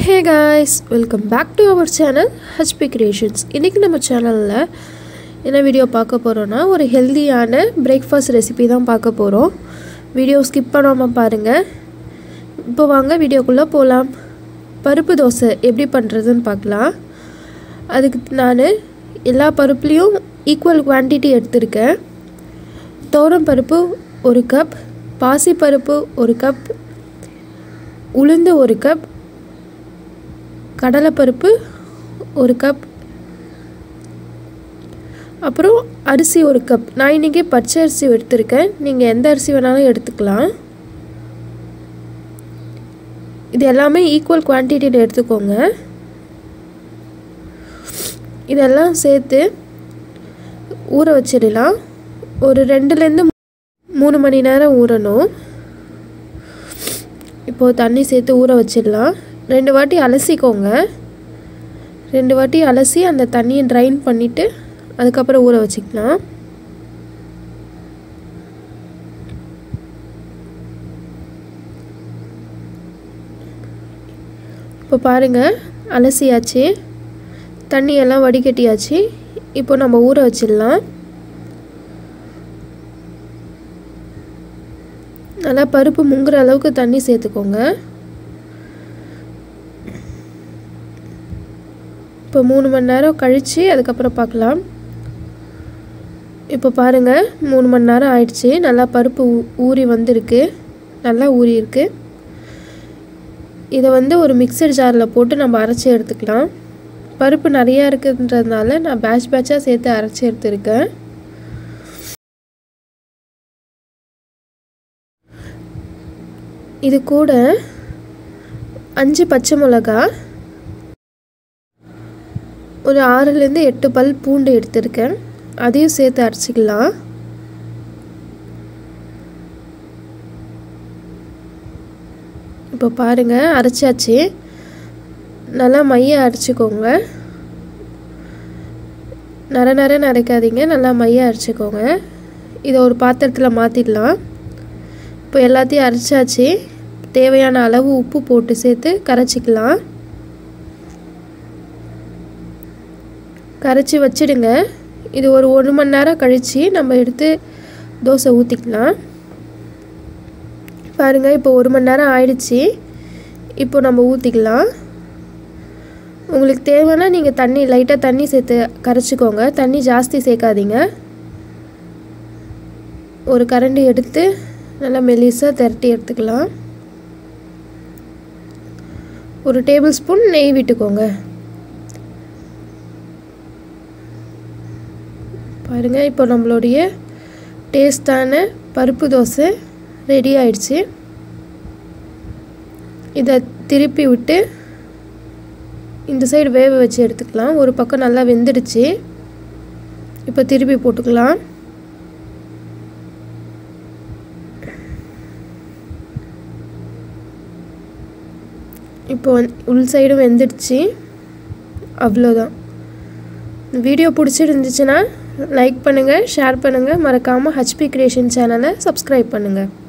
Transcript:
hey guys welcome back to our channel HP creations இன்றைக்கி நம்ம சேனலில் என்ன வீடியோ பார்க்க போகிறோன்னா ஒரு ஹெல்தியான பிரேக்ஃபாஸ்ட் ரெசிபி தான் பார்க்க போகிறோம் வீடியோ ஸ்கிப் பண்ணாமல் பாருங்கள் இப்போ வாங்க வீடியோக்குள்ளே போகலாம் பருப்பு தோசை எப்படி பண்ணுறதுன்னு பார்க்கலாம் அதுக்கு நான் எல்லா பருப்புலேயும் ஈக்குவல் குவான்டிட்டி எடுத்திருக்கேன் தோரம் பருப்பு ஒரு கப் பாசிப்பருப்பு ஒரு கப் உளுந்து ஒரு கப் கடலைப்பருப்பு ஒரு கப் அப்புறம் அரிசி ஒரு கப் நான் இன்றைக்கி பச்சை அரிசி எடுத்திருக்கேன் நீங்கள் எந்த அரிசி வேணாலும் எடுத்துக்கலாம் இது எல்லாமே ஈக்குவல் குவான்டிட்டியில் எடுத்துக்கோங்க இதெல்லாம் சேர்த்து ஊற வச்சிடலாம் ஒரு ரெண்டுலேருந்து மூணு மணி நேரம் ஊறணும் இப்போது தண்ணி சேர்த்து ஊற வச்சிடலாம் ரெண்டு வாட்டி அலசிக்கோங்க ரெண்டு வாட்டி அலசி அந்த தண்ணியை ட்ரைன் பண்ணிவிட்டு அதுக்கப்புறம் ஊற வச்சுக்கலாம் இப்போ பாருங்கள் அலசியாச்சு தண்ணியெல்லாம் வடிகட்டியாச்சு இப்போ நம்ம ஊற வச்சிடலாம் நல்லா பருப்பு முங்குற அளவுக்கு தண்ணி சேர்த்துக்கோங்க இப்போ மூணு மணி நேரம் கழித்து அதுக்கப்புறம் பார்க்கலாம் இப்போ பாருங்கள் மூணு மணி நேரம் ஆயிடுச்சு நல்லா பருப்பு ஊறி வந்திருக்கு நல்லா ஊறி இருக்கு இதை வந்து ஒரு மிக்சர் ஜாரில் போட்டு நம்ம அரைச்சி எடுத்துக்கலாம் பருப்பு நிறையா இருக்குன்றதுனால நான் பேட்ச் பேட்சாக சேர்த்து அரைச்சி எடுத்துருக்கேன் இது கூட அஞ்சு பச்சை மிளகா ஒரு ஆறுலேருந்து எட்டு பல் பூண்டு எடுத்திருக்கேன் அதையும் சேர்த்து அரைச்சிக்கலாம் இப்போ பாருங்கள் அரைச்சாச்சு நல்லா மைய அரைச்சிக்கோங்க நர நர நரைக்காதீங்க நல்லா மைய அரைச்சிக்கோங்க இதை ஒரு பாத்திரத்தில் மாற்றிடலாம் இப்போ எல்லாத்தையும் அரைச்சாச்சு தேவையான அளவு உப்பு போட்டு சேர்த்து கரைச்சிக்கலாம் கரைச்சி வச்சிடுங்க இது ஒரு ஒரு மணி நேரம் கழித்து நம்ம எடுத்து தோசை ஊற்றிக்கலாம் பாருங்கள் இப்போ ஒரு மணி நேரம் ஆயிடுச்சு இப்போ நம்ம ஊற்றிக்கலாம் உங்களுக்கு தேவைன்னா நீங்கள் தண்ணி லைட்டாக தண்ணி சேர்த்து கரைச்சிக்கோங்க தண்ணி ஜாஸ்தி சேர்க்காதீங்க ஒரு கரண்டி எடுத்து நல்லா மெலிசாக திரட்டி எடுத்துக்கலாம் ஒரு டேபிள் ஸ்பூன் நெய் விட்டுக்கோங்க பாருங்கள் இப்போ நம்மளுடைய டேஸ்டான பருப்பு தோசை ரெடி ஆயிடுச்சு இதை திருப்பி விட்டு இந்த சைடு வேக வச்சு எடுத்துக்கலாம் ஒரு பக்கம் நல்லா வெந்துடுச்சு இப்போ திருப்பி போட்டுக்கலாம் இப்போ உள் சைடும் வெந்துடுச்சு அவ்வளோதான் வீடியோ பிடிச்சிருந்துச்சுன்னா லைக் பண்ணுங்கள் ஷேர் பண்ணுங்கள் மறக்காமல் ஹச்பி கிரியேஷன் சேனலை சப்ஸ்கிரைப் பண்ணுங்கள்